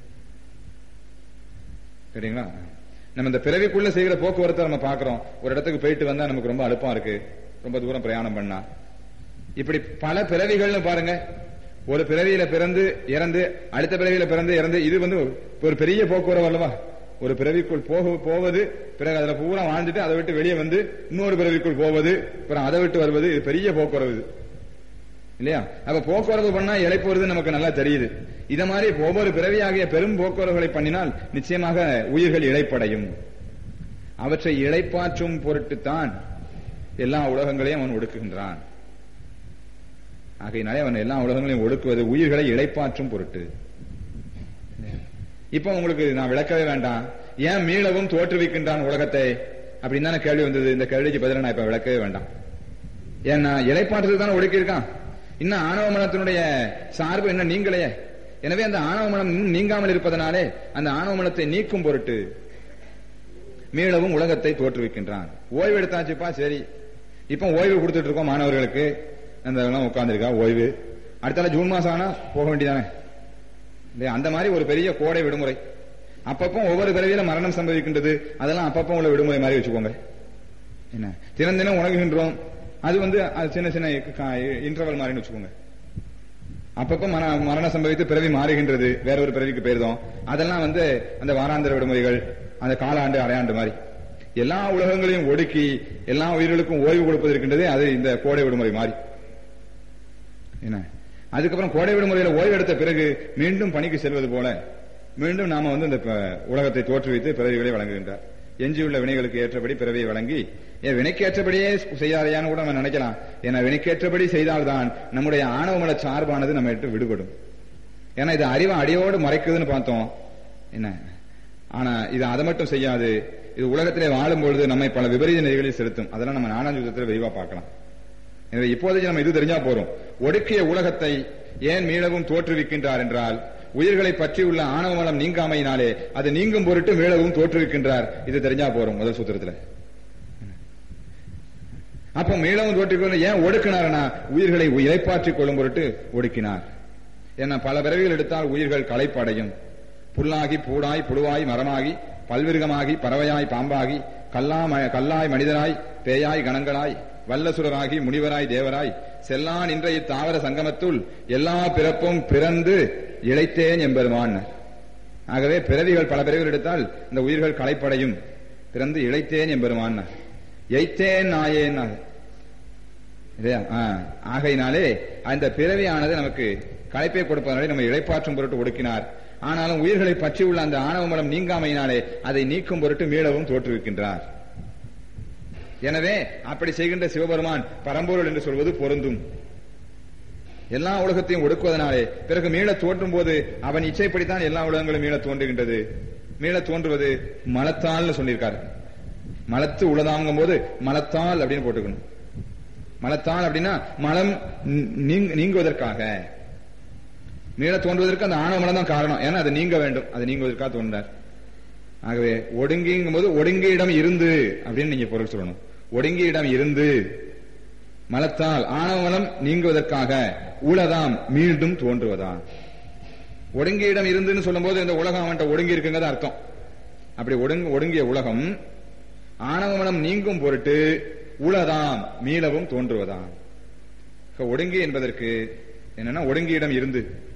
சரிங்களா நம்ம இந்த பிறவிக்குள்ள செய்கிற போக்குவரத்தை நம்ம பாக்குறோம் ஒரு இடத்துக்கு போயிட்டு வந்தா நமக்கு ரொம்ப அழுப்பா இருக்கு ரொம்ப தூரம் பிரயாணம் பண்ணா இப்படி பல பிறவிகள்னு பாருங்க ஒரு பிறவியில பிறந்து இறந்து அடுத்த பிறவியில பிறந்து இறந்து இது வந்து ஒரு பெரிய போக்குவரவு அல்லவா ஒரு பிறவிக்குள் போக போவது பிறகு அதுல பூரா வாழ்ந்துட்டு அதை விட்டு வெளியே வந்து இன்னொரு பிறவிக்குள் போவது அப்புறம் அதை விட்டு வருவது இது பெரிய போக்குவரவு இது இல்லையா அப்ப போக்குவரவு பண்ணா இழைப்போறது நமக்கு நல்லா தெரியுது இத மாதிரி ஒவ்வொரு பிறவியாகிய பெரும் போக்குவரவுகளை பண்ணினால் நிச்சயமாக உயிர்கள் இழைப்படையும் அவற்றை இழைப்பாற்றும் பொருட்டுத்தான் எல்லா உலகங்களையும் அவன் ஒடுக்குகின்றான் ஆகையினாலே அவன் எல்லா உலகங்களையும் ஒடுக்குவது உயிர்களை இழைப்பாற்றும் பொருட்டு இப்ப உங்களுக்கு நான் விளக்கவே வேண்டாம் ஏன் மீளவும் தோற்றுவிக்கின்றான் உலகத்தை அப்படின்னு தானே கேள்வி வந்தது இந்த கேள்விக்கு பதில நான் இப்ப விளக்கவே வேண்டாம் ஏன்னா இலைப்பாற்றத்துக்கு தானே ஒடுக்கியிருக்கான் இன்னும் ஆணவ மனத்தினுடைய சார்பு என்ன நீங்களையே எனவே அந்த ஆணவ மனம் இன்னும் நீங்காமல் இருப்பதனாலே அந்த ஆணவ மனத்தை நீக்கும் பொருட்டு மீளவும் உலகத்தை தோற்றுவிக்கின்றான் ஓய்வு எடுத்தாச்சுப்பா சரி இப்ப ஓய்வு கொடுத்துட்டு இருக்கோம் மாணவர்களுக்கு அந்த உட்கார்ந்துருக்கா ஓய்வு அடுத்தால ஜூன் மாசம் ஆனா போக வேண்டியதானே இல்லையா அந்த மாதிரி ஒரு பெரிய கோடை விடுமுறை அப்பப்போ ஒவ்வொரு பிறவியில மரணம் சம்பவிக்கின்றது அதெல்லாம் அப்பப்போ உள்ள விடுமுறை மாதிரி வச்சுக்கோங்க என்ன தினம் தினம் உணவுகின்றோம் அது வந்து அது சின்ன சின்ன இன்டர்வல் மாதிரின்னு வச்சுக்கோங்க அப்பப்ப மர மரணம் சம்பவித்து பிறவி மாறுகின்றது வேற ஒரு பிறவிக்கு போயிருந்தோம் அதெல்லாம் வந்து அந்த வாராந்திர விடுமுறைகள் அந்த காலாண்டு அரையாண்டு மாதிரி எல்லா உலகங்களையும் ஒடுக்கி எல்லா உயிர்களுக்கும் ஓய்வு கொடுப்பது இருக்கின்றது அது இந்த கோடை விடுமுறை மாதிரி என்ன அதுக்கப்புறம் கோடை விடுமுறையில ஓய்வு எடுத்த பிறகு மீண்டும் பணிக்கு செல்வது போல மீண்டும் நாம வந்து இந்த உலகத்தை தோற்றுவித்து பிறவிகளை வழங்குகின்றார் எஞ்சியுள்ள வினைகளுக்கு ஏற்றபடி பிறவியை வழங்கி ஏன் வினைக்கேற்றபடியே செய்தாரையான்னு கூட நம்ம நினைக்கலாம் ஏன்னா வினைக்கேற்றபடி செய்தால்தான் நம்முடைய ஆணவமல சார்பானது நம்ம விட்டு விடுபடும் ஏன்னா இது அறிவை அடியோடு மறைக்குதுன்னு பார்த்தோம் என்ன ஆனா இது அதை மட்டும் செய்யாது இது உலகத்திலே வாழும் பொழுது நம்மை பல விபரீத நெறிகளில் செலுத்தும் அதெல்லாம் நம்ம நானாஞ்சுத்தத்தில் விரிவா பார்க்கலாம் எனவே இப்போதைக்கு நம்ம இது தெரிஞ்சா போறோம் ஒடுக்கிய உலகத்தை ஏன் மீளவும் தோற்றுவிக்கின்றார் என்றால் உயிர்களை பற்றியுள்ள ஆணவ மலம் நீங்காமையினாலே அது நீங்கும் பொருட்டு மீளவும் தோற்றுவிக்கின்றார் இது தெரிஞ்சா போறோம் முதல் சூத்திரத்துல அப்ப மீளவும் தோற்றுவிக்க ஏன் ஒடுக்கினார்னா உயிர்களை இலைப்பாற்றிக் கொள்ளும் பொருட்டு ஒடுக்கினார் ஏன்னா பல பிறவிகள் எடுத்தால் உயிர்கள் களைப்படையும் புல்லாகி பூடாய் புழுவாய் மரமாகி பல்விருகமாகி பறவையாய் பாம்பாகி கல்லா கல்லாய் மனிதனாய் பேயாய் கணங்களாய் வல்லசுரராகி முனிவராய் தேவராய் செல்லான் இன்றைய தாவர சங்கமத்துள் எல்லா பிறப்பும் பிறந்து இழைத்தேன் என்பெருமான் ஆகவே பிறவிகள் பல பிறவிகள் எடுத்தால் இந்த உயிர்கள் களைப்படையும் பிறந்து இழைத்தேன் என்பெருமான் எய்த்தேன் நாயேன் இல்லையா ஆகையினாலே அந்த பிறவியானது நமக்கு களைப்பை கொடுப்பதனாலே நம்ம இழைப்பாற்றும் பொருட்டு ஒடுக்கினார் ஆனாலும் உயிர்களை பற்றியுள்ள அந்த ஆணவ மலம் நீங்காமையினாலே அதை நீக்கும் பொருட்டு மீளவும் தோற்றுவிக்கின்றார் எனவே அப்படி செய்கின்ற சிவபெருமான் பரம்பொருள் என்று சொல்வது பொருந்தும் எல்லா உலகத்தையும் ஒடுக்குவதனாலே பிறகு மீள தோன்றும் போது அவன் இச்சைப்படித்தான் எல்லா உலகங்களும் மீள தோன்றுகின்றது மீள தோன்றுவது மலத்தால் சொல்லியிருக்காரு மலத்து உளதாங்கும் போது மலத்தால் அப்படின்னு போட்டுக்கணும் மலத்தால் அப்படின்னா மலம் நீங்குவதற்காக மீள தோன்றுவதற்கு அந்த ஆணவ மலம் தான் காரணம் ஏன்னா அது நீங்க வேண்டும் அது நீங்குவதற்காக தோன்றார் ஆகவே ஒடுங்கிங்கும் போது ஒடுங்கிய இடம் இருந்து அப்படின்னு நீங்க பொருள் சொல்லணும் ஒடுங்கிய இடம் இருந்து மலத்தால் ஆணவ மலம் நீங்குவதற்காக உலதாம் மீண்டும் தோன்றுவதா ஒடுங்கிய இடம் இருந்துன்னு சொல்லும் போது இந்த உலகம் அவன்கிட்ட ஒடுங்கி இருக்குங்கிறது அர்த்தம் அப்படி ஒடுங்கு ஒடுங்கிய உலகம் ஆணவ மலம் நீங்கும் பொருட்டு உளதாம் மீளவும் தோன்றுவதாம் ஒடுங்கி என்பதற்கு என்னன்னா ஒடுங்கியிடம் இருந்து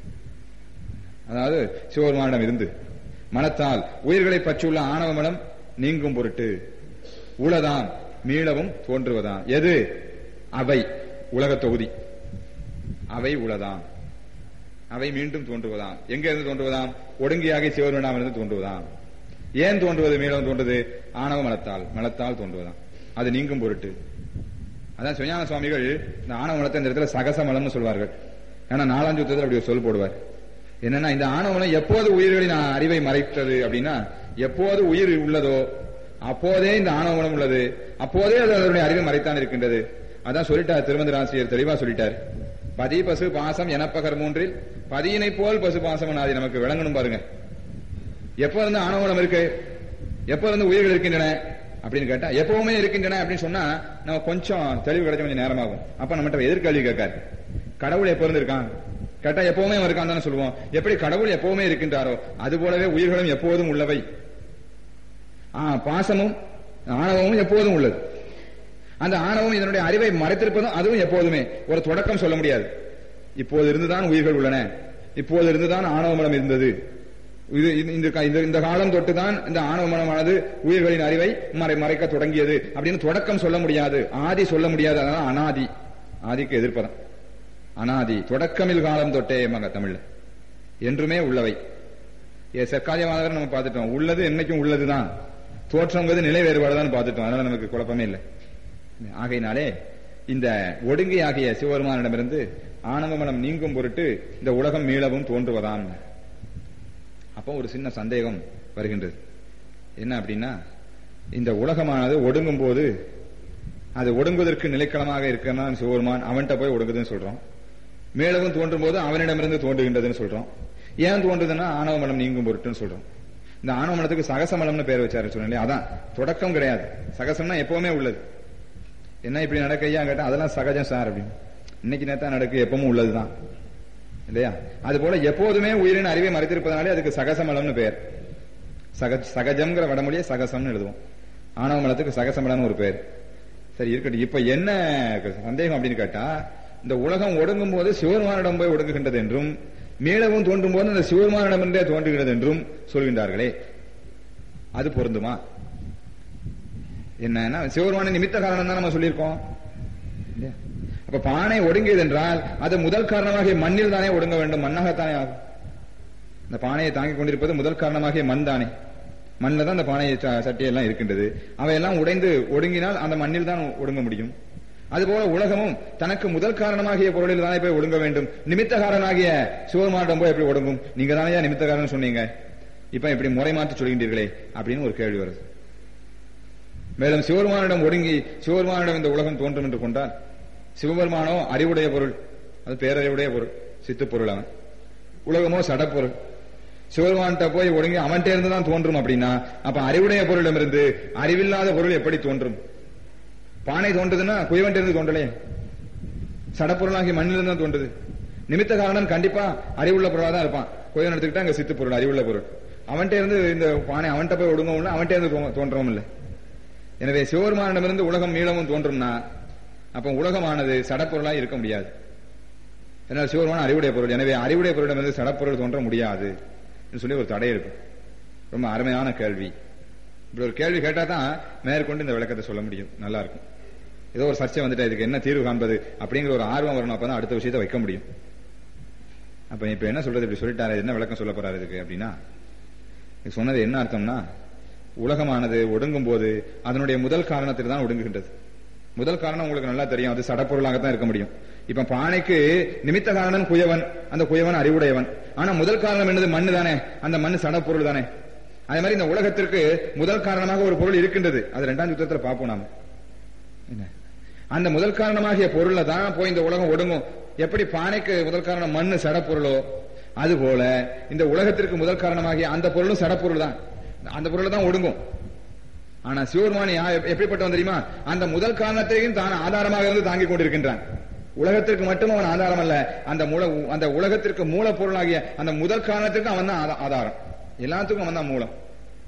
அதாவது சிவபெருமானிடம் இருந்து மனத்தால் உயிர்களை பற்றியுள்ள ஆணவ மனம் நீங்கும் பொருட்டு உளதாம் மீளவும் தோன்றுவதாம் எது அவை உலக தொகுதி அவை உளதாம் அவை மீண்டும் தோன்றுவதாம் எங்க இருந்து தோன்றுவதாம் ஒடுங்கியாக சிவபெருமானிடம் இருந்து தோன்றுவதாம் ஏன் தோன்றுவது மீளவும் தோன்றுவது ஆணவ மலத்தால் மலத்தால் தோன்றுவதாம் அது நீங்கும் பொருட்டு அதான் சுஞான சுவாமிகள் இந்த ஆணவ மலத்தை இந்த இடத்துல சகச மலம்னு சொல்வார்கள் ஏன்னா நாலாஞ்சு யுத்தத்தில் அப்படி ஒரு சொல் போடுவார் என்னன்னா இந்த ஆணவ மலம் எப்போது உயிர்களின் அறிவை மறைத்தது அப்படின்னா எப்போது உயிர் உள்ளதோ அப்போதே இந்த ஆணவ மலம் உள்ளது அப்போதே அது அதனுடைய அறிவை மறைத்தான் இருக்கின்றது அதான் சொல்லிட்டார் திருமந்திர ஆசிரியர் தெளிவா சொல்லிட்டார் பதி பசு பாசம் எனப்பகர் மூன்றில் பதியினை போல் பசு பாசம் அது நமக்கு விளங்கணும் பாருங்க எப்ப இருந்து ஆணவம் இருக்கு எப்ப இருந்து உயிர்கள் இருக்கின்றன அப்படின்னு கேட்டா எப்பவுமே இருக்கின்றன அப்படின்னு சொன்னா நம்ம கொஞ்சம் தெளிவு கிடைச்ச கொஞ்சம் நேரமாகும் அப்ப நம்மகிட்ட எதிர்கல்வி கேட்காரு கடவுள் எப்ப இருந்து இருக்கான் கேட்டா எப்பவுமே அவன் இருக்கான் தானே சொல்லுவோம் எப்படி கடவுள் எப்பவுமே இருக்கின்றாரோ அது போலவே உயிர்களும் எப்போதும் உள்ளவை ஆ, பாசமும் ஆணவமும் எப்போதும் உள்ளது அந்த ஆணவம் இதனுடைய அறிவை மறைத்திருப்பதும் அதுவும் எப்போதுமே ஒரு தொடக்கம் சொல்ல முடியாது இப்போது இருந்துதான் உயிர்கள் உள்ளன இப்போது இருந்துதான் ஆணவ மனம் இருந்தது இது இது- இந்த கா- இந்த- இந்த காலம் தொட்டுதான் இந்த ஆணவ மனமானது உயிர்களின் அறிவை மறை மறைக்க தொடங்கியது அப்படின்னு தொடக்கம் சொல்ல முடியாது ஆதி சொல்ல முடியாது அதனால அனாதி ஆதிக்கு எதிர்ப்பதம் அனாதி தொடக்கமில் காலம் தொட்டே மக தமிழ்ல என்றுமே உள்ளவை ஏ சர்க்காரியவாதவர் நம்ம பார்த்துட்டோம் உள்ளது என்னைக்கும் உள்ளதுதான் தோற்றங்கிறது நிலை வேறுபாடுதான் பார்த்துட்டோம் அதனால நமக்கு குழப்பமே இல்லை ஆகையினாலே இந்த ஒடுங்கி ஆகிய சிவபெருமானிடமிருந்து ஆணவ மனம் நீங்கும் பொருட்டு இந்த உலகம் மீளவும் தோன்றுவதான் அப்போ ஒரு சின்ன சந்தேகம் வருகின்றது என்ன அப்படின்னா இந்த உலகமானது ஒடுங்கும் போது அது ஒடுங்குவதற்கு நிலைக்களமாக இருக்கிறான் சிவபெருமான் அவன்கிட்ட போய் ஒடுங்குதுன்னு சொல்றோம் மேலவும் தோன்றும் போது அவனிடமிருந்து தோன்றுகின்றதுன்னு சொல்றோம் ஏன் தோன்றுதுன்னா ஆணவ மலம் நீங்கும் பொருட்டுன்னு சொல்றோம் இந்த ஆணவ மலத்துக்கு சகசமலம்னு பேர் வச்சாரு சொன்னேன் அதான் தொடக்கம் கிடையாது சகசம்னா எப்பவுமே உள்ளது என்ன இப்படி நடக்கையா கேட்டா அதெல்லாம் சகஜம் சார் அப்படின்னு இன்னைக்கு நேத்தா நடக்கு எப்பவும் உள்ளதுதான் இல்லையா அது போல எப்போதுமே உயிரின் அறிவை மறைத்திருப்பதனாலே அதுக்கு சகசமலம்னு பெயர் சக சகஜம்ங்கிற வடமொழியை சகசம்னு எழுதுவோம் ஆணவ மலத்துக்கு சகசமலம்னு ஒரு பேர் சரி இருக்கட்டும் இப்ப என்ன சந்தேகம் அப்படின்னு கேட்டா இந்த உலகம் ஒடுங்கும் போது சிவருமானிடம் போய் ஒடுங்குகின்றது என்றும் மீளவும் தோன்றும் போது அந்த சிவருமானிடமிருந்தே தோன்றுகிறது என்றும் சொல்கின்றார்களே அது பொருந்துமா என்னன்னா சிவருமான நிமித்த காரணம் தான் நம்ம சொல்லியிருக்கோம் இல்லையா? அப்ப பானை ஒடுங்கியது என்றால் அது முதல் காரணமாகிய மண்ணில் தானே ஒடுங்க வேண்டும் மண்ணாகத்தானே ஆகும் இந்த பானையை தாங்கிக் கொண்டிருப்பது முதல் காரணமாகிய மண் தானே மண்ணில் தான் அந்த பானை ச- சட்டியெல்லாம் இருக்கின்றது அவையெல்லாம் உடைந்து ஒடுங்கினால் அந்த மண்ணில் தான் ஒடுங்க முடியும் அதுபோல உலகமும் தனக்கு முதல் காரணமாகிய பொருளில் தானே போய் ஒடுங்க வேண்டும் நிமித்த காரணமாகிய சிவபெருமானிடம் போய் எப்படி ஒடுங்கும் நீங்க தானே நிமித்த காரணம் சொன்னீங்க இப்ப இப்படி முறை மாற்றி சொல்கின்றீர்களே அப்படின்னு ஒரு கேள்வி வருது மேலும் சிவபெருமானிடம் ஒடுங்கி சிவபெருமானிடம் இந்த உலகம் தோன்றும் என்று கொண்டால் சிவபெருமானோ அறிவுடைய பொருள் அது பேரறிவுடைய பொருள் சித்து பொருள் அவன் உலகமோ சடப்பொருள் சிவபெருமான்கிட்ட போய் ஒடுங்கி அவன்கிட்ட இருந்து தான் தோன்றும் அப்படின்னா அப்ப அறிவுடைய பொருளிடமிருந்து அறிவில்லாத பொருள் எப்படி தோன்றும் பானை தோன்றுதுன்னா குயவன்ட்ட இருந்து தோன்றலையே சடப்பொருளாகிய மண்ணிலிருந்து தான் தோன்றுது நிமித்த காரணம் கண்டிப்பா அறிவுள்ள பொருளா தான் இருப்பான் குயவன் எடுத்துக்கிட்டா அங்க சித்து பொருள் அறிவுள்ள பொருள் அவன்கிட்ட இருந்து இந்த பானை அவன்கிட்ட போய் ஒடுங்கவும் இல்லை அவன்கிட்ட இருந்து தோ- தோன்றவும் இல்லை எனவே சிவபெருமானிடமிருந்து உலகம் மீளவும் தோன்றும்னா அப்ப உலகமானது சடப்பொருளா இருக்க முடியாது ஏன்னா சிவபெருமான் அறிவுடைய பொருள் எனவே அறிவுடைய பொருளிடமிருந்து சடப்பொருள் தோன்ற முடியாது என்று சொல்லி ஒரு தடை இருக்கு ரொம்ப அருமையான கேள்வி இப்படி ஒரு கேள்வி கேட்டா தான் மேற்கொண்டு இந்த விளக்கத்தை சொல்ல முடியும் நல்லா இருக்கும் ஏதோ ஒரு சர்ச்சை வந்துட்டு இதுக்கு என்ன தீர்வு காண்பது அப்படிங்கிற ஒரு ஆர்வம் வரணும் அப்பதான் அடுத்த விஷயத்தை வைக்க முடியும் அப்ப இப்ப என்ன சொல்றது இப்படி சொல்லிட்டாரு என்ன விளக்கம் சொல்ல போறாரு இதுக்கு அப்படின்னா இது சொன்னது என்ன அர்த்தம்னா உலகமானது ஒடுங்கும் போது அதனுடைய முதல் காரணத்தில் தான் ஒடுங்குகின்றது முதல் காரணம் உங்களுக்கு நல்லா தெரியும் அது சடப்பொருளாகத்தான் இருக்க முடியும் இப்ப பானைக்கு நிமித்த காரணம் குயவன் அந்த குயவன் அறிவுடையவன் ஆனா முதல் காரணம் என்னது மண்ணு தானே அந்த மண்ணு சடப்பொருள் தானே அதே மாதிரி இந்த உலகத்திற்கு முதல் காரணமாக ஒரு பொருள் இருக்கின்றது அது ரெண்டாம் யுத்தத்துல பார்ப்போம் நாம என்ன? அந்த முதல் காரணமாகிய பொருள்ல தான் போய் இந்த உலகம் ஒடுங்கும் எப்படி பானைக்கு முதல் காரணம் மண்ணு சடப்பொருளோ அதுபோல இந்த உலகத்திற்கு முதல் காரணமாகிய அந்த பொருளும் சடப்பொருள் தான் அந்த பொருள் தான் ஒடுங்கும் ஆனா சிவபெருமான் யா- எப்படிப்பட்டவன் தெரியுமா அந்த முதல் காரணத்தையும் தான் ஆதாரமாக இருந்து தாங்கிக் கொண்டிருக்கின்றான் உலகத்திற்கு மட்டும் அவன் ஆதாரம் அல்ல அந்த மூல அந்த உலகத்திற்கு மூலப்பொருளாகிய அந்த முதல் காரணத்திற்கு அவன் தான் ஆதா- ஆதாரம் எல்லாத்துக்கும் அவன் தான் மூலம்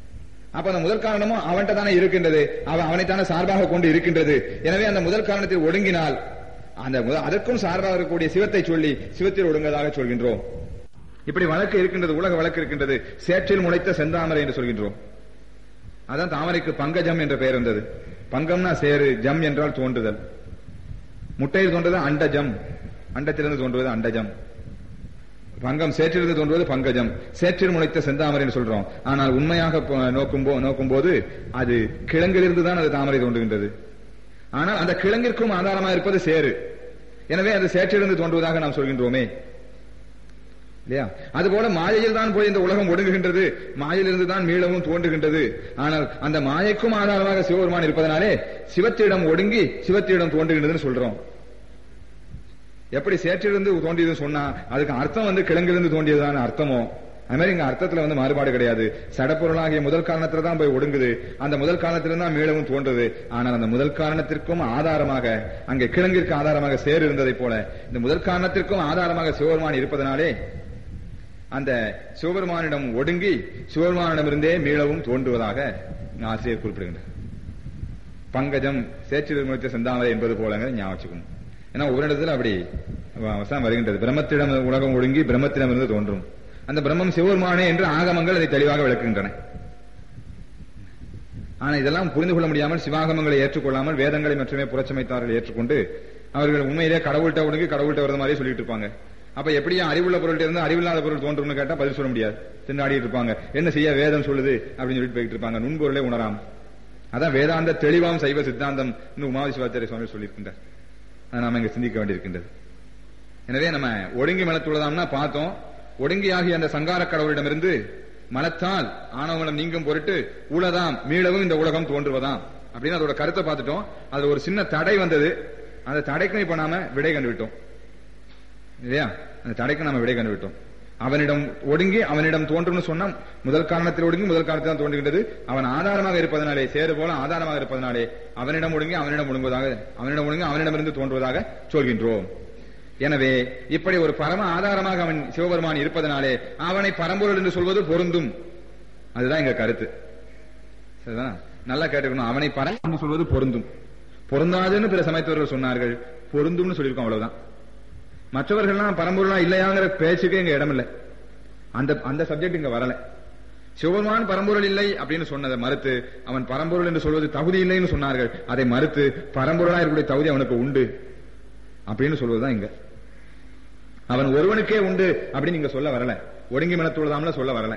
அப்ப அந்த முதல் காரணமும் அவன்கிட்ட தானே இருக்கின்றது அவன் அவனைத்தானே சார்பாக கொண்டு இருக்கின்றது எனவே அந்த முதல் காரணத்தில் ஒடுங்கினால் அந்த முத- அதற்கும் சார்பாக இருக்கக்கூடிய சிவத்தை சொல்லி சிவத்தில் ஒடுங்கதாக சொல்கின்றோம் இப்படி வழக்கு இருக்கின்றது உலக வழக்கு இருக்கின்றது சேற்றில் முளைத்த செந்தாமரை என்று சொல்கின்றோம் அதான் தாமரைக்கு பங்கஜம் என்ற பெயர் வந்தது பங்கம்னா சேரு ஜம் என்றால் தோன்றுதல் முட்டையில் தோன்றுவது அண்டஜம் அண்டத்திலிருந்து தோன்றுவது அண்டஜம் பங்கம் சேற்றிலிருந்து தோன்றுவது பங்கஜம் சேற்றில் முளைத்த செந்தாமரை என்று சொல்றோம் ஆனால் உண்மையாக போ- நோக்கும் போ- நோக்கும்போது அது கிழங்கிலிருந்து தான் அது தாமரை தோன்றுகின்றது ஆனால் அந்த கிழங்கிற்கும் ஆதாரமாக இருப்பது சேரு எனவே அது சேற்றிலிருந்து தோன்றுவதாக நாம் சொல்கின்றோமே இல்லையா அதுபோல மாயையில் தான் போய் இந்த உலகம் ஒடுங்குகின்றது மாயிலிருந்து தான் மீளவும் தோன்றுகின்றது ஆனால் அந்த மாயைக்கும் ஆதாரமாக சிவபெருமான் இருப்பதனாலே சிவத்திடம் ஒடுங்கி சிவத்திடம் தோன்றுகின்றதுன்னு சொல்றோம் எப்படி சேற்றிலிருந்து தோன்றியதுன்னு சொன்னா அதுக்கு அர்த்தம் வந்து கிழங்கிலிருந்து தோன்றியதுதான் அர்த்தமோ அது மாதிரி இங்க அர்த்தத்துல வந்து மாறுபாடு கிடையாது சடப்பொருளாகிய முதல் காரணத்துல தான் போய் ஒடுங்குது அந்த முதல் காரணத்திலிருந்து தான் மீளவும் தோன்றுது ஆனால் அந்த முதல் காரணத்திற்கும் ஆதாரமாக அங்கே கிழங்கிற்கு ஆதாரமாக சேர் இருந்ததை போல இந்த முதல் காரணத்திற்கும் ஆதாரமாக சிவபெருமான் இருப்பதனாலே அந்த சிவபெருமானிடம் ஒடுங்கி சிவபெருமானிடமிருந்தே மீளவும் தோன்றுவதாக ஆசிரியர் குறிப்பிடுகின்றார் பங்கஜம் சேற்றில் முளைத்த செந்தாமரை என்பது போலங்க ஞாபகம் வச்சுக்கணும் ஏன்னா ஒரு இடத்துல அப்படி அவசானம் வருகின்றது பிரம்மத்திடம் உலகம் ஒடுங்கி பிரம்மத்திடமிருந்து தோன்றும் அந்த பிரம்மம் சிவபெருமானே என்று ஆகமங்கள் அதை தெளிவாக விளக்குகின்றன ஆனா இதெல்லாம் புரிந்து கொள்ள முடியாமல் சிவாகமங்களை ஏற்றுக்கொள்ளாமல் வேதங்களை மட்டுமே புறச்சமைத்தார்கள் ஏற்றுக்கொண்டு அவர்கள் உண்மையிலே கடவுள்கிட்ட ஒடுங்கி கடவுள்கிட்ட வரது மாதிரி சொல்லிட்டு இருப்பாங்க அப்ப எப்படியா அறிவுள்ள பொருள்கிட்ட இருந்து அறிவில்லாத பொருள் தோன்றும்னு கேட்டா பதில் சொல்ல முடியாது திண்டாடிட்டு இருப்பாங்க என்ன செய்ய வேதம் சொல்லுது அப்படின்னு சொல்லிட்டு போயிட்டு இருப்பாங்க நுண்பொருளே உணராம அதான் வேதாந்த தெளிவாம் சைவ சித்தாந்தம் உமாதி சிவாச்சாரிய சுவாமி சொல்லியிருக்கின்றார் அதை நாம இங்க சிந்திக்க வேண்டியிருக்கின்றது எனவே நம்ம ஒடுங்கி மலத்துள்ளதாம்னா பார்த்தோம் ஒடுங்கியாகிய அந்த சங்கார கடவுளிடமிருந்து மலத்தால் ஆணவமலம் நீங்கும் பொருட்டு உலதாம் மீளவும் இந்த உலகம் தோன்றுவதாம் அப்படின்னு அதோட கருத்தை பார்த்துட்டோம் அதுல ஒரு சின்ன தடை வந்தது அந்த தடைக்கும் இப்ப நாம விடை கண்டுவிட்டோம் இல்லையா அந்த தடைக்கு நாம விடை கண்டுவிட்டோம் அவனிடம் ஒடுங்கி அவனிடம் தோன்றும்னு சொன்னா முதல் காரணத்தில் ஒடுங்கி முதல் காரணத்தில் தான் தோன்றுகின்றது அவன் ஆதாரமாக இருப்பதனாலே சேரு போல ஆதாரமாக இருப்பதனாலே அவனிடம் ஒடுங்கி அவனிடம் ஒடுங்குவதாக அவனிடம் ஒடுங்கி அவனிடமிருந்து தோன்றுவதாக சொல்கின்றோம் எனவே இப்படி ஒரு பரம ஆதாரமாக அவன் சிவபெருமான் இருப்பதனாலே அவனை பரம்பொருள் என்று சொல்வது பொருந்தும் அதுதான் எங்க கருத்து சரிதான் நல்லா கேட்டுக்கணும் அவனை பரம் என்று சொல்வது பொருந்தும் பொருந்தாதுன்னு பிற சமயத்தவர்கள் சொன்னார்கள் பொருந்தும்னு சொல்லியிருக்கோம் அவ்வளவுதான் மற்றவர்கள்லாம் பரம்பொருளா இல்லையாங்கிற பேச்சுக்கே இங்க இடம் இல்லை அந்த அந்த சப்ஜெக்ட் இங்க வரல சிவபெருமான் பரம்பொருள் இல்லை அப்படின்னு சொன்னதை மறுத்து அவன் பரம்பொருள் என்று சொல்வது தகுதி இல்லைன்னு சொன்னார்கள் அதை மறுத்து பரம்பொருளா இருக்கக்கூடிய தகுதி அவனுக்கு உண்டு அப்படின்னு சொல்வதுதான் இங்க அவன் ஒருவனுக்கே உண்டு அப்படின்னு இங்க சொல்ல வரல ஒடுங்கி மனத்துள்ளதாமல சொல்ல வரல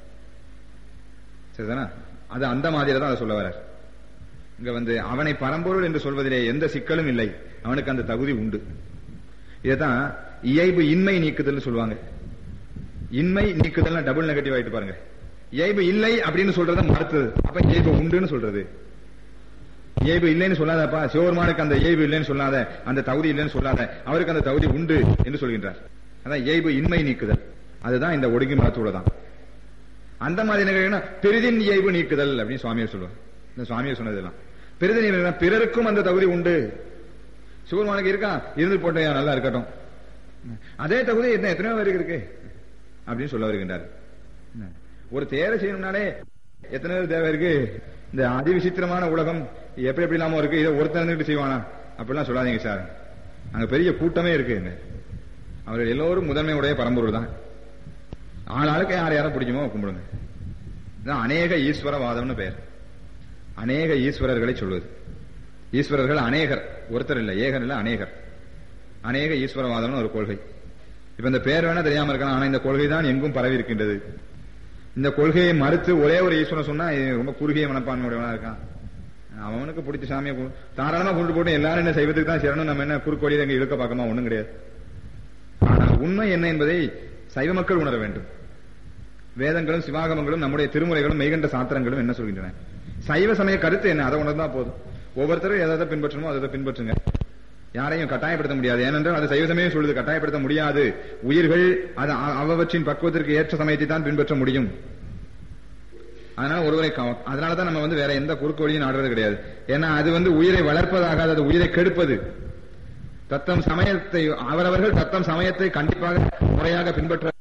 சரிதானா அது அந்த மாதிரில தான் அதை சொல்ல வர இங்க வந்து அவனை பரம்பொருள் என்று சொல்வதிலே எந்த சிக்கலும் இல்லை அவனுக்கு அந்த தகுதி உண்டு இதுதான் இயல்பு இன்மை நீக்குதல் சொல்லுவாங்க இன்மை நீக்குதல் டபுள் நெகட்டிவ் ஆயிட்டு பாருங்க இயல்பு இல்லை அப்படின்னு சொல்றத மறுத்தது அப்ப இயல்பு உண்டுன்னு சொல்றது இயல்பு இல்லைன்னு சொல்லாதப்பா சிவபெருமானுக்கு அந்த இயல்பு இல்லைன்னு சொல்லாத அந்த தகுதி இல்லைன்னு சொல்லாத அவருக்கு அந்த தகுதி உண்டு என்று சொல்கின்றார் அதான் இயல்பு இன்மை நீக்குதல் அதுதான் இந்த ஒடுங்கி மரத்துள்ளதான் அந்த மாதிரி நிகழ்வுனா பெரிதின் இயல்பு நீக்குதல் அப்படின்னு சுவாமியை சொல்லுவார் இந்த சுவாமியை சொன்னதெல்லாம் பெரிதின் இயல்புனா பிறருக்கும் அந்த தகுதி உண்டு சிவபெருமானுக்கு இருக்கா இருந்து போட்டையா நல்லா இருக்கட்டும் அதே தகுதி என்ன எத்தனையோ பேருக்கு இருக்கு அப்படின்னு சொல்ல வருகின்றார் ஒரு தேரை செய்யணும்னாலே எத்தனையோ தேவை இருக்கு இந்த அதிவிசித்திரமான உலகம் எப்படி எப்படி இல்லாம இருக்கு இதை ஒருத்தர் இருந்துட்டு செய்வானா அப்படிலாம் சொல்லாதீங்க சார் அங்க பெரிய கூட்டமே இருக்கு அவர்கள் எல்லோரும் முதன்மை உடைய பரம்பொருள் தான் ஆள் ஆளுக்கு யார் யாரும் பிடிக்குமோ கும்பிடுங்க இதான் அநேக ஈஸ்வரவாதம்னு பெயர் அநேக ஈஸ்வரர்களை சொல்வது ஈஸ்வரர்கள் அநேகர் ஒருத்தர் இல்ல ஏகர் இல்ல அநேகர் அநேக ஈஸ்வரவாதம்னு ஒரு கொள்கை இப்ப இந்த பேர் வேணா தெரியாம இருக்கலாம் ஆனா இந்த கொள்கை தான் எங்கும் பரவி இருக்கின்றது இந்த கொள்கையை மறுத்து ஒரே ஒரு ஈஸ்வரன் சொன்னா இது ரொம்ப குறுகிய மனப்பான்மையுடையவனா இருக்கான் அவனுக்கு பிடிச்ச சாமியை கு- தாராளமா கொண்டு போட்டு எல்லாரும் என்ன செய்வதற்கு தான் சேரணும் நம்ம என்ன குறுக்கோடியில் எங்க இழுக்க பார்க்கமா ஒண்ணும் கிடையாது ஆனால் உண்மை என்ன என்பதை சைவ மக்கள் உணர வேண்டும் வேதங்களும் சிவாகமங்களும் நம்முடைய திருமுறைகளும் மெய்கண்ட சாத்திரங்களும் என்ன சொல்கின்றன சைவ சமய கருத்து என்ன அதை உணர்ந்தா போதும் ஒவ்வொருத்தரும் எதை எதை பின்பற்றணுமோ அதை பின்பற்றுங்க யாரையும் கட்டாயப்படுத்த முடியாது ஏனென்றால் அது சைவ சமயம் சொல்லுது கட்டாயப்படுத்த முடியாது உயிர்கள் அது அ- அவற்றின் பக்குவத்திற்கு ஏற்ற சமயத்தை தான் பின்பற்ற முடியும் அதனால ஒருவரை கா- அதனாலதான் நம்ம வந்து வேற எந்த குறுக்கு வழியும் நாடுறது கிடையாது ஏன்னா அது வந்து உயிரை வளர்ப்பதாக அது உயிரை கெடுப்பது தத்தம் சமயத்தை அவரவர்கள் தத்தம் சமயத்தை கண்டிப்பாக முறையாக பின்பற்ற